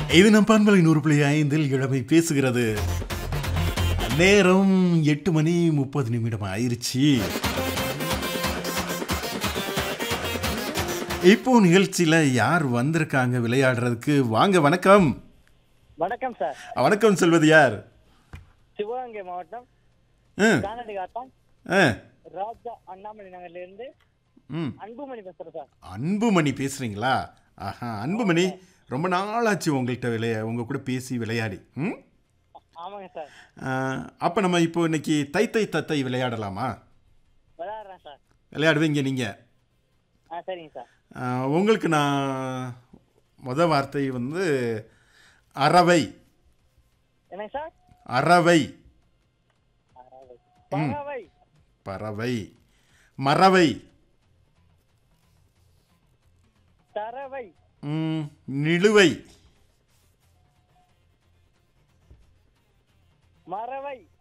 இது நம் பண்பலை நூறு புள்ளி ஐந்தில் இளமை பேசுகிறது நேரம் எட்டு மணி முப்பது நிமிடம் ஆயிருச்சு இப்போ நிகழ்ச்சியில யார் வந்திருக்காங்க விளையாடுறதுக்கு வாங்க வணக்கம் வணக்கம் சார் வணக்கம் சொல்வது யார் சிவகங்கை மாவட்டம் ஆ, கானடி காட்டம் ஆ, ராஜா அண்ணாமலை நகர்ல இருந்து ம் அன்புமணி பேசுறேன் சார் அன்புமணி பேசுறீங்களா ஆஹா அன்புமணி ரொம்ப நாளாச்சு உங்கள்கிட்ட விளையா உங்க கூட பேசி விளையாடி ம் ஆமாங்க சார் அப்போ நம்ம இப்போ இன்னைக்கு தை தை தத்தை விளையாடலாமா விளையாடுறேன் சார் விளையாடுவீங்க நீங்கள் ஆ சரிங்க சார் உங்களுக்கு நான் முத வார்த்தை வந்து அறவை என்னங்க சார் அறவை பறவை பறவை மறவை தரவை ம், நிலுவை மறவை